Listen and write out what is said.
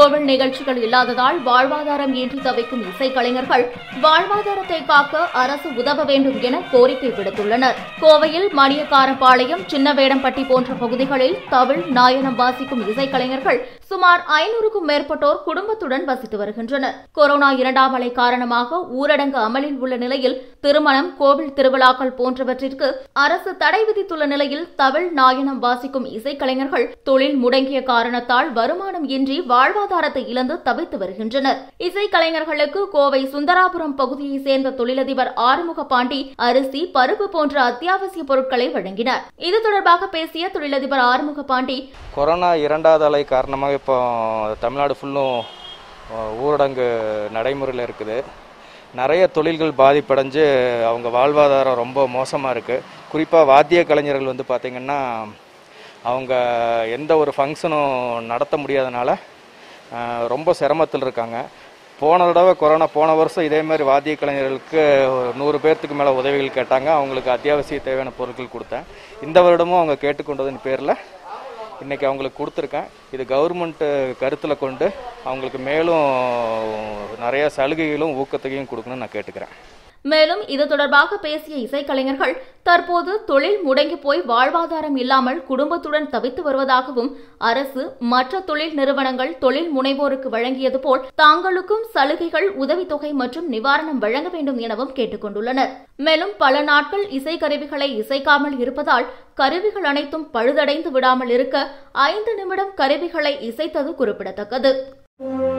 கோவில் நிகழ்ச்சிகள் இல்லாததால் வாழ்வாதாரம் இன்றி தவிக்கும் இசைக்கலைஞர்கள் வாழ்வாதாரத்தை காக்க அரசு உதவ வேண்டும் என கோரிக்கை விடுத்துள்ளனர் கோவையில் மணியக்காரபாளையம் சின்னவேடம்பட்டி போன்ற பகுதிகளில் தமிழ் நாயனம் வாசிக்கும் இசைக்கலைஞர்கள் சுமார் ஐநூறுக்கும் மேற்பட்டோர் குடும்பத்துடன் வசித்து வருகின்றனர் கொரோனா இரண்டாம் அலை காரணமாக ஊரடங்கு அமலில் உள்ள நிலையில் திருமணம் கோவில் திருவிழாக்கள் போன்றவற்றிற்கு அரசு தடை விதித்துள்ள நிலையில் தமிழ் நாயனம் வாசிக்கும் இசைக்கலைஞர்கள் தொழில் முடங்கிய காரணத்தால் வருமானம் இன்றி வாழ்வாதாரத்தை இழந்து தவித்து வருகின்றனர் இசைக்கலைஞர்களுக்கு கோவை சுந்தராபுரம் பகுதியைச் சேர்ந்த தொழிலதிபர் ஆறுமுக பாண்டி அரிசி பருப்பு போன்ற அத்தியாவசிய பொருட்களை வழங்கினார் இது தொடர்பாக பேசிய தொழிலதிபர் ஆறுமுக பாண்டி கொரோனா இரண்டாவது அலை காரணமாக இப்போ தமிழ்நாடு ஃபுல்லும் ஊரடங்கு நடைமுறையில் இருக்குது நிறைய தொழில்கள் பாதிப்படைஞ்சு அவங்க வாழ்வாதாரம் ரொம்ப மோசமாக இருக்குது குறிப்பாக வாத்திய கலைஞர்கள் வந்து பார்த்திங்கன்னா அவங்க எந்த ஒரு ஃபங்க்ஷனும் நடத்த முடியாதனால அஹ், ரொம்ப சிரமத்தில் இருக்காங்க போன தடவை கொரோனா போன வருஷம் இதே மாதிரி வாத்திய கலைஞர்களுக்கு ஒரு நூறு பேர்த்துக்கு மேலே உதவிகள் கேட்டாங்க அவங்களுக்கு அத்தியாவசிய தேவையான பொருட்கள் கொடுத்தேன் இந்த வருடமும் அவங்க கேட்டுக்கொண்டதன் பேரில் இன்னைக்கு அவங்களுக்கு கொடுத்துருக்கேன் இது கவர்மெண்ட் கருத்தில் கொண்டு அவங்களுக்கு மேலும் நிறைய சலுகைகளும் ஊக்கத்தையும் கொடுக்கணும்னு நான் கேட்டுக்கிறேன் மேலும் இது தொடர்பாக பேசிய இசைக்கலைஞர்கள் தற்போது தொழில் முடங்கி போய் வாழ்வாதாரம் இல்லாமல் குடும்பத்துடன் தவித்து வருவதாகவும் அரசு மற்ற தொழில் நிறுவனங்கள் தொழில் முனைவோருக்கு வழங்கியது போல் தாங்களுக்கும் சலுகைகள் உதவித்தொகை மற்றும் நிவாரணம் வழங்க வேண்டும் எனவும் கேட்டுக் கொண்டுள்ளனர் மேலும் பல நாட்கள் இசை கருவிகளை இசைக்காமல் இருப்பதால் கருவிகள் அனைத்தும் பழுதடைந்து விடாமல் இருக்க ஐந்து நிமிடம் கருவிகளை இசைத்தது குறிப்பிடத்தக்கது